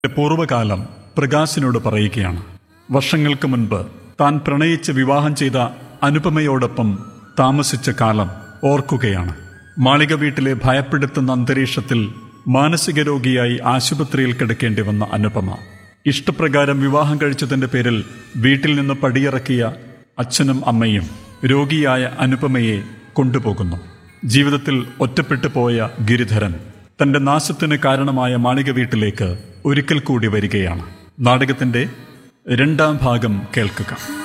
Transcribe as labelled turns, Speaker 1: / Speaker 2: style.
Speaker 1: പൂർവ്വകാലം പ്രകാശിനോട് പറയുകയാണ് വർഷങ്ങൾക്ക് മുൻപ് താൻ പ്രണയിച്ച് വിവാഹം ചെയ്ത അനുപമയോടൊപ്പം താമസിച്ച കാലം ഓർക്കുകയാണ് മാളിക വീട്ടിലെ ഭയപ്പെടുത്തുന്ന അന്തരീക്ഷത്തിൽ മാനസിക രോഗിയായി ആശുപത്രിയിൽ കിടക്കേണ്ടി വന്ന അനുപമ ഇഷ്ടപ്രകാരം വിവാഹം കഴിച്ചതിന്റെ പേരിൽ വീട്ടിൽ നിന്ന് പടിയിറക്കിയ അച്ഛനും അമ്മയും രോഗിയായ അനുപമയെ കൊണ്ടുപോകുന്നു ജീവിതത്തിൽ ഒറ്റപ്പെട്ടു പോയ ഗിരിധരൻ തന്റെ നാശത്തിന് കാരണമായ മാളിക വീട്ടിലേക്ക് ഒരിക്കൽ കൂടി വരികയാണ് നാടകത്തിന്റെ രണ്ടാം ഭാഗം കേൾക്കുക